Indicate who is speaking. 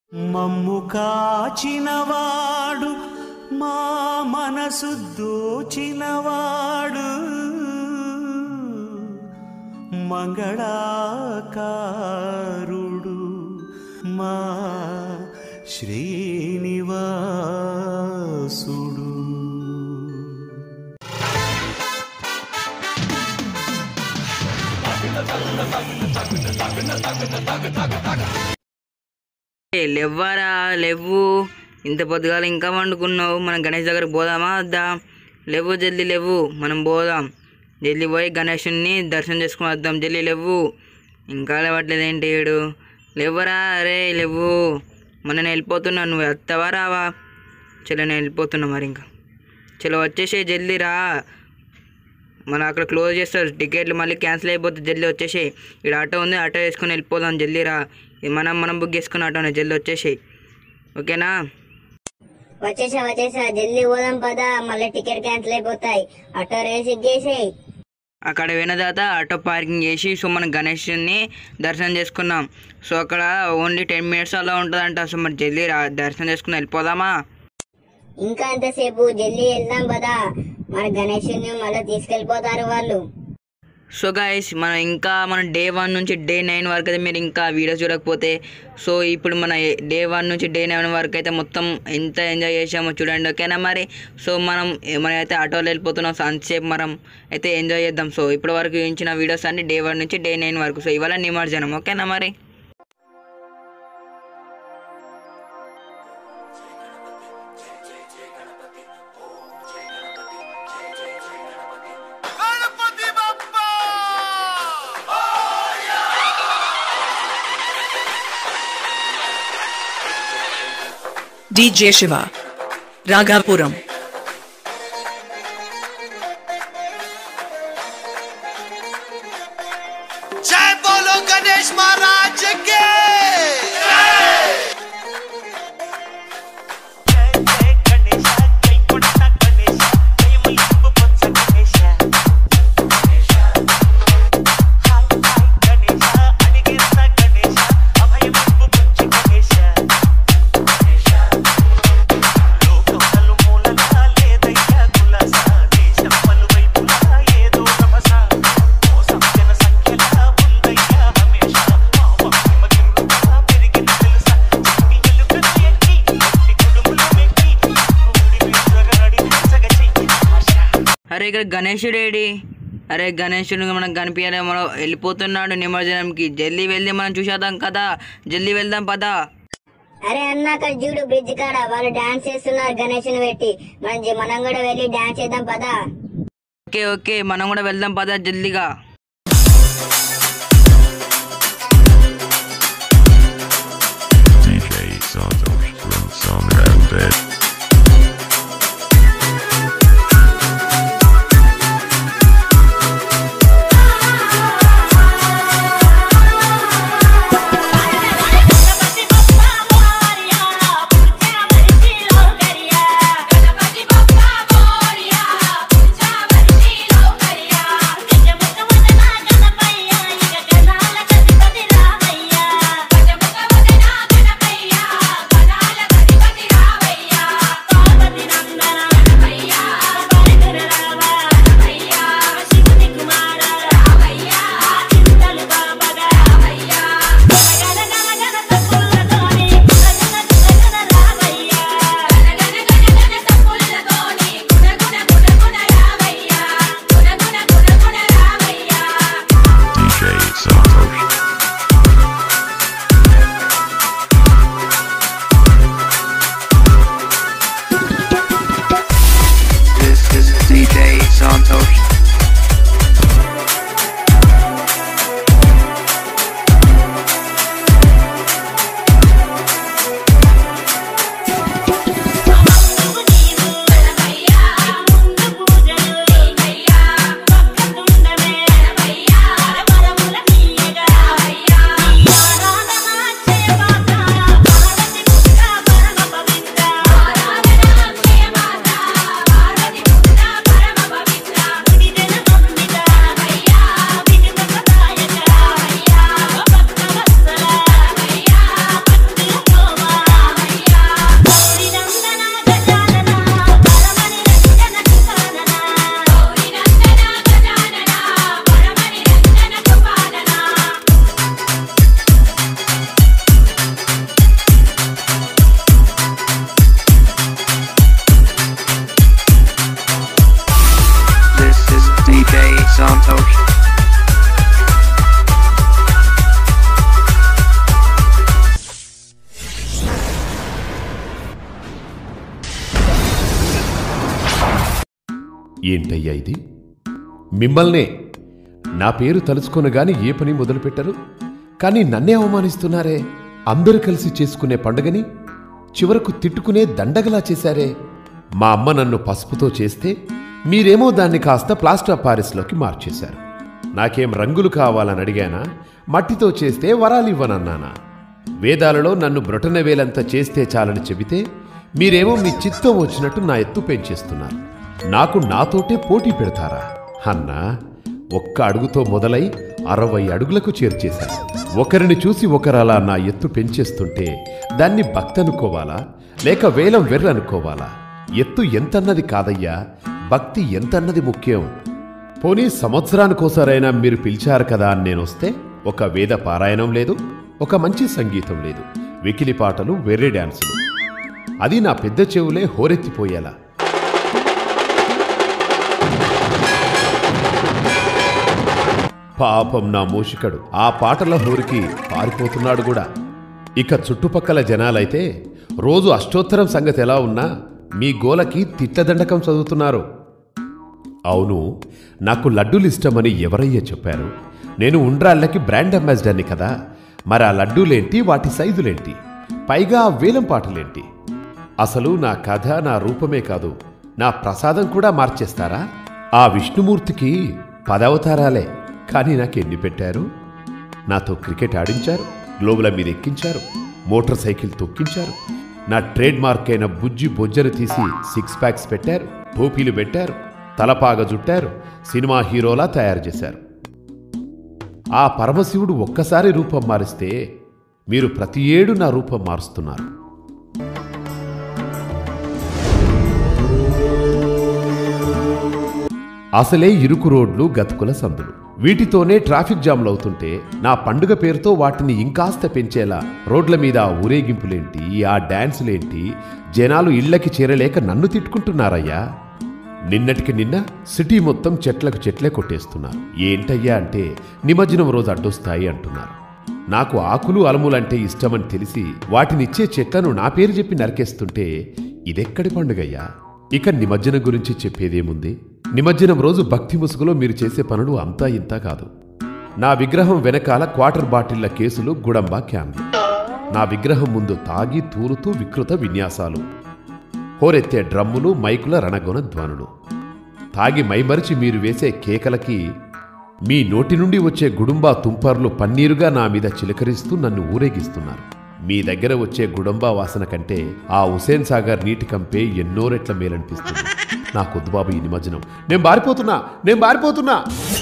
Speaker 1: మమ్ము కాచినవాడు మా మనసు దోచినవాడు మంగళాకారుడు మా శ్రీనివాసుడు
Speaker 2: ఏ, లేవ్వారా లేవు ఇంత పొద్దుగాల ఇంకా వండుకున్నావు మనం గణేష్ దగ్గరకు పోదామా వద్దా లేవు జల్దీ లేవు మనం పోదాం జల్దీ పోయి గణేషుని దర్శనం చేసుకుని వద్దాం జల్దీ లేవు ఇంకా లేవట్లేదు ఏంటి ఏడు లేవరా అరే లేవు మన నేను వెళ్ళిపోతున్నా నువ్వు వస్తావా రావా చలో నేను వెళ్ళిపోతున్నా మరి ఇంకా చలో వచ్చేసే జల్దీ రా మన అక్కడ క్లోజ్ చేస్తారు టికెట్లు మళ్ళీ క్యాన్సిల్ అయిపోతుంది జల్దీ వచ్చేసి ఇక్కడ ఆటో ఉంది ఆటో వేసుకొని వెళ్ళిపోదాం జల్దీ రా ఇది మనం మనం బుక్ చేసుకున్న ఆటోనే జల్దీ వచ్చేసి ఓకేనా
Speaker 3: వచ్చేసా వచ్చేసా జల్దీ పోదాం పదా మళ్ళీ టికెట్ క్యాన్సిల్ అయిపోతాయి ఆటో రేస్ ఇచ్చేసేయ్
Speaker 2: అక్కడ పోయిన తర్వాత ఆటో పార్కింగ్ చేసి సో మనం గణేష్ని దర్శనం చేసుకున్నాం సో అక్కడ ఓన్లీ టెన్ మినిట్స్ అలా ఉంటుందంట సో మరి జల్దీ రా దర్శనం చేసుకుని వెళ్ళిపోదామా
Speaker 3: ఇంకా ఎంతసేపు జల్దీ వెళ్దాం పదా మన గణేషుని మళ్ళీ తీసుకెళ్లిపోతారు వాళ్ళు
Speaker 2: సో గైస్ మనం ఇంకా మన డే వన్ నుంచి డే నైన్ వరకు అయితే మీరు ఇంకా వీడియోస్ చూడకపోతే సో ఇప్పుడు మన డే వన్ నుంచి డే నైన్ వరకు అయితే మొత్తం ఎంత ఎంజాయ్ చేసామో చూడండి ఓకేనా మరి సో మనం మనం అయితే ఆటోలో వెళ్ళిపోతున్నాం సో అంతసేపు మనం అయితే ఎంజాయ్ చేద్దాం సో ఇప్పటి వరకు ఇచ్చిన వీడియోస్ అన్ని డే వన్ నుంచి డే నైన్ వరకు సో ఇవాళ నిమజ్జనం ఓకేనా మరి
Speaker 4: DJ Shiva. Ragapuram.
Speaker 5: जय बोलो गणेश महाराज के
Speaker 2: అరే ఇక్కడ గణేశుడు ఏడి అరే గణేశుడు మనకు కనిపించలే మనం వెళ్ళిపోతున్నాడు నిమజ్జనంకి జల్దీ వెళ్ళి మనం చూసేద్దాం కదా జల్దీ వెళ్దాం పదా
Speaker 3: అరే అన్న అక్కడ చూడు బ్రిడ్జ్ కాడ వాళ్ళు డాన్స్ చేస్తున్నారు గణేషుని పెట్టి మనం జ- మనం కూడా వెళ్ళి డాన్స్ చేద్దాం పదా
Speaker 2: ఓకే ఓకే మనం కూడా వెళ్దాం పదా జల్దీగా
Speaker 6: DJ Santos from Some Have Bed.
Speaker 7: Ganpati Bappa Morya पुढच्या वर्षी लवकर या गणपती बाप्पा मोरया पुढच्या वर्षी लवकर या गजमुख
Speaker 8: ఏంటయ్యా ఇది మిమ్మల్నే నా పేరు తలుచుకొనగాని ఏ పని మొదలుపెట్టరు కానీ నన్నే అవమానిస్తున్నారే అందరూ కలిసి చేసుకునే పండుగని చివరకు తిట్టుకునే దండగలా చేశారే మా అమ్మ నన్ను పసుపుతో చేస్తే మీరేమో దాన్ని కాస్త ప్లాస్టర్ ఆఫ్ పారిస్లోకి మార్చేశారు నాకేం రంగులు కావాలని అడిగానా మట్టితో చేస్తే వరాలు ఇవ్వనన్నానా వేదాలలో నన్ను బ్రొటన వేలంత చేస్తే చాలని చెబితే మీరేమో మీ చిత్తం వచ్చినట్టు నా ఎత్తు పెంచేస్తున్నారు నాకు నాతోటే పోటీ పెడతారా అన్నా ఒక్క అడుగుతో మొదలై అరవై అడుగులకు చేర్చేశారు ఒకరిని చూసి ఒకరు అలా నా ఎత్తు పెంచేస్తుంటే దాన్ని భక్తి అనుకోవాలా లేక వేలం వెర్రనుకోవాలా ఎత్తు ఎంతన్నది కాదయ్యా భక్తి ఎంతన్నది ముఖ్యం పోనీ సంవత్సరానికోసారైనా మీరు పిలిచారు కదా అని నేనొస్తే ఒక వేద పారాయణం లేదు ఒక మంచి సంగీతం లేదు వెకిలి పాటలు వెర్రి డాన్సులు అది నా పెద్ద చెవులే హోరెత్తిపోయేలా పాపం నా మూషికడు ఆ పాటల హోరికి పారిపోతున్నాడు కూడా ఇక చుట్టుపక్కల జనాలైతే రోజు అష్టోత్తరం సంగతి ఎలా ఉన్నా మీ గోలకి తిట్లదండకం చదువుతున్నారు అవును నాకు లడ్డూలు ఇష్టమని ఎవరయ్యా చెప్పారు నేను ఉండ్రాళ్ళకి బ్రాండ్ అంబాసిడర్ని కదా మరి ఆ లడ్డూలేంటి వాటి సైజులేంటి పైగా ఆ వేలం పాటలేంటి అసలు నా కథ నా రూపమే కాదు నా ప్రసాదం కూడా మార్చేస్తారా ఆ విష్ణుమూర్తికి పదవతారాలే కానీ నాకెన్ని పెట్టారు నాతో క్రికెట్ ఆడించారు గ్లోబుల మీద ఎక్కించారు మోటార్ సైకిల్ తొక్కించారు నా ట్రేడ్ మార్క్ అయిన బుజ్జి బొజ్జను తీసి సిక్స్ ప్యాక్స్ పెట్టారు టోపీలు పెట్టారు తలపాగ జుట్టారు సినిమా హీరోలా తయారు చేశారు ఆ పరమశివుడు ఒక్కసారి రూపం మారిస్తే మీరు ప్రతి ఏడు నా రూపం మారుస్తున్నారు అసలే ఇరుకు రోడ్లు గతుకుల సందులు వీటితోనే ట్రాఫిక్ జామ్లు అవుతుంటే నా పండుగ పేరుతో వాటిని ఇంకాస్త పెంచేలా రోడ్ల మీద ఆ ఊరేగింపులేంటి ఆ డాన్సులేంటి జనాలు ఇళ్ళకి చేరలేక నన్ను తిట్టుకుంటున్నారయ్యా నిన్నటికి నిన్న సిటీ మొత్తం చెట్లకు చెట్లే కొట్టేస్తున్నారు ఏంటయ్యా అంటే నిమజ్జనం రోజు అడ్డొస్తాయి అంటున్నారు నాకు ఆకులు అలములంటే ఇష్టమని తెలిసి వాటినిచ్చే చెట్లను నా పేరు చెప్పి నరికేస్తుంటే ఇదెక్కడి పండుగయ్యా ఇక నిమజ్జనం గురించి చెప్పేదేముంది నిమజ్జనం రోజు భక్తి ముసుగులో మీరు చేసే పనులు అంతా ఇంతా కాదు నా విగ్రహం వెనకాల క్వార్టర్ బాటిళ్ల కేసులు గుడంబ క్యాన్లు నా విగ్రహం ముందు తాగి తూలుతూ వికృత విన్యాసాలు హోరెత్తే డ్రమ్ములు మైకుల రణగొన ధ్వనులు తాగి మైమరిచి మీరు వేసే కేకలకి మీ నోటి నుండి వచ్చే గుడుంబా తుంపర్లు పన్నీరుగా నా మీద చిలకరిస్తూ నన్ను ఊరేగిస్తున్నారు మీ దగ్గర వచ్చే గుడంబా వాసన కంటే ఆ హుసేన్ సాగర్ నీటి కంపే ఎన్నో రెట్ల మేలనిపిస్తుంది నాకొద్దు బాబు ఈ నిమజ్జనం నేను బారిపోతున్నా నేను బారిపోతున్నా